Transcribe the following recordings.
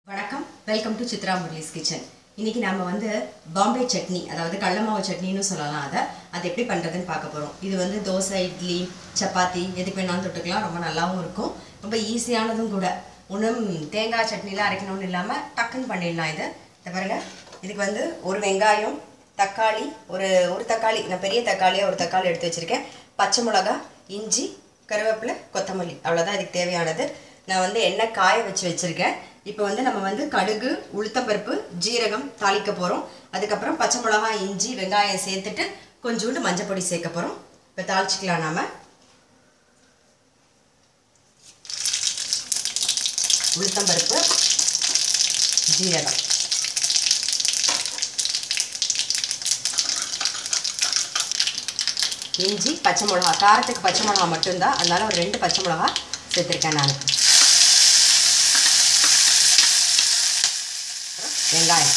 வணக்கம் welcome to Chitra Murali's kitchen இன்னைக்கு நாம வந்து பாம்பே சட்னி அதாவது கடல மாவு சட்னின்னு சொல்லலாம் அதை அது எப்படி பண்ணுறதுன்னு பார்க்க போகிறோம் இது வந்து தோசை இட்லி சப்பாத்தி எதுக்கு வேணாலும் தொட்டுக்கலாம் ரொம்ப நல்லாவும் இருக்கும் ரொம்ப ஈஸியானதும் கூட ஒன்றும் தேங்காய் சட்னிலாம் அரைக்கணும்னு இல்லாமல் டக்குன்னு பண்ணிடலாம் இது இந்த பாருங்க இதுக்கு வந்து ஒரு வெங்காயம் தக்காளி ஒரு ஒரு தக்காளி நான் பெரிய தக்காளியாக ஒரு தக்காளி எடுத்து வச்சுருக்கேன் பச்சை மிளகா இஞ்சி கருவேப்பிலை கொத்தமல்லி அவ்வளோதான் இதுக்கு தேவையானது நான் வந்து எண்ணெய் காய வச்சு வச்சுருக்கேன் இப்போ வந்து நம்ம வந்து கடுகு உளுத்தம்பருப்பு ஜீரகம் தாளிக்க போகிறோம் அதுக்கப்புறம் பச்சை மிளகா இஞ்சி வெங்காயம் சேர்த்துட்டு கொஞ்சோண்டு மஞ்சள் பொடி சேர்க்க போகிறோம் இப்போ தாளிச்சிக்கலாம் நாம உளுத்தம்பருப்பு ஜீரகம் இஞ்சி பச்சை மிளகா காரத்துக்கு பச்சை மிளகா மட்டும்தான் அதனால ஒரு ரெண்டு பச்சை மிளகா சேர்த்துருக்கேன் நான் வெங்காயம்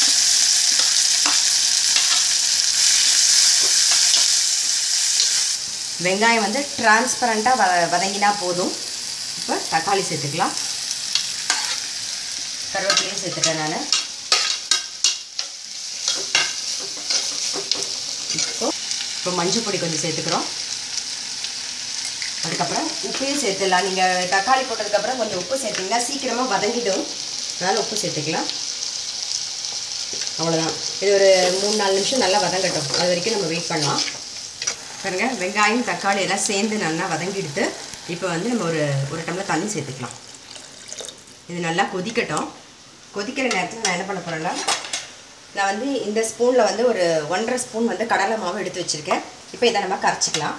வெங்காயம் வந்து டிரான்ஸ்பரண்ட்டாக வ வதங்கினா போதும் இப்போ தக்காளி சேர்த்துக்கலாம் கருவேப்பிலையும் சேர்த்துட்டேன் நான் இப்போ இப்போ மஞ்சள் பொடி கொஞ்சம் சேர்த்துக்கிறோம் அதுக்கப்புறம் உப்பையும் சேர்த்துடலாம் நீங்கள் தக்காளி போட்டதுக்கப்புறம் கொஞ்சம் உப்பு சேர்த்திங்கன்னா சீக்கிரமாக வதங்கிடும் அதனால் உப்பு சேர்த்துக்கலாம் அவ்வளோதான் இது ஒரு மூணு நாலு நிமிஷம் நல்லா வதங்கட்டும் அது வரைக்கும் நம்ம வெயிட் பண்ணலாம் பாருங்க வெங்காயம் தக்காளி எல்லாம் சேர்ந்து நல்லா வதங்கிடுத்து இப்போ வந்து நம்ம ஒரு ஒரு டம்ளர் தண்ணி சேர்த்துக்கலாம் இது நல்லா கொதிக்கட்டும் கொதிக்கிற நேரத்தில் நான் என்ன பண்ண போகிறேன்னா நான் வந்து இந்த ஸ்பூனில் வந்து ஒரு ஒன்றரை ஸ்பூன் வந்து கடலை மாவு எடுத்து வச்சுருக்கேன் இப்போ இதை நம்ம கரைச்சிக்கலாம்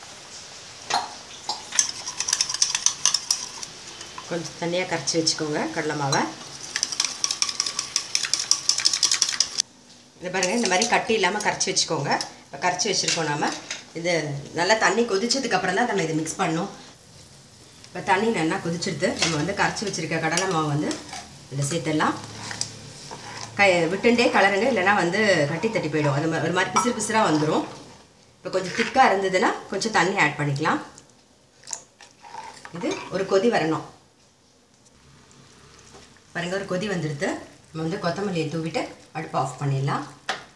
கொஞ்சம் தண்ணியாக கரைச்சி வச்சுக்கோங்க கடலை மாவை இது பாருங்கள் இந்த மாதிரி கட்டி இல்லாமல் கரைச்சி வச்சுக்கோங்க இப்போ கரைச்சி வச்சுருக்கோம் நாம இது நல்லா தண்ணி கொதிச்சதுக்கப்புறம் தான் நம்ம இதை மிக்ஸ் பண்ணணும் இப்போ தண்ணி நல்லா கொதிச்சிடுது நம்ம வந்து கரைச்சி வச்சுருக்க கடலை மாவு வந்து இதில் சேர்த்துடலாம் க விட்டுண்டே கலருங்க இல்லைனா வந்து கட்டி தட்டி போயிடும் அது ஒரு மாதிரி பிசிறு பிசிறாக வந்துடும் இப்போ கொஞ்சம் திக்காக இருந்ததுன்னா கொஞ்சம் தண்ணி ஆட் பண்ணிக்கலாம் இது ஒரு கொதி வரணும் பாருங்க ஒரு கொதி வந்துடுது நம்ம வந்து கொத்தமல்லியை தூவிட்டு அடுப்பு ஆஃப் பண்ணிடலாம்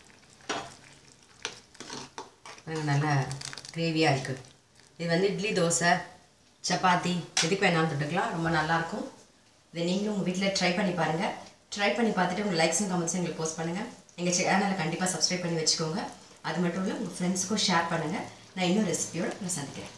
பாருங்க நல்லா கிரேவியாக இருக்குது இது வந்து இட்லி தோசை சப்பாத்தி எதுக்கு வேணாலும் தொட்டுக்கலாம் ரொம்ப நல்லாயிருக்கும் இதை நீங்களும் உங்கள் வீட்டில் ட்ரை பண்ணி பாருங்கள் ட்ரை பண்ணி பார்த்துட்டு உங்கள் லைக்ஸ் அண்ட் கமெண்ட்ஸ் எங்களுக்கு போஸ்ட் பண்ணுங்கள் எங்கள் சேனலை கண்டிப்பாக சப்ஸ்கிரைப் பண்ணி வச்சுக்கோங்க அது மட்டும் இல்லை உங்கள் ஃப்ரெண்ட்ஸுக்கும் ஷேர் பண்ணுங்கள் நான் இன்னும் ரெசிபியோட நான் சந்திக்கிறேன்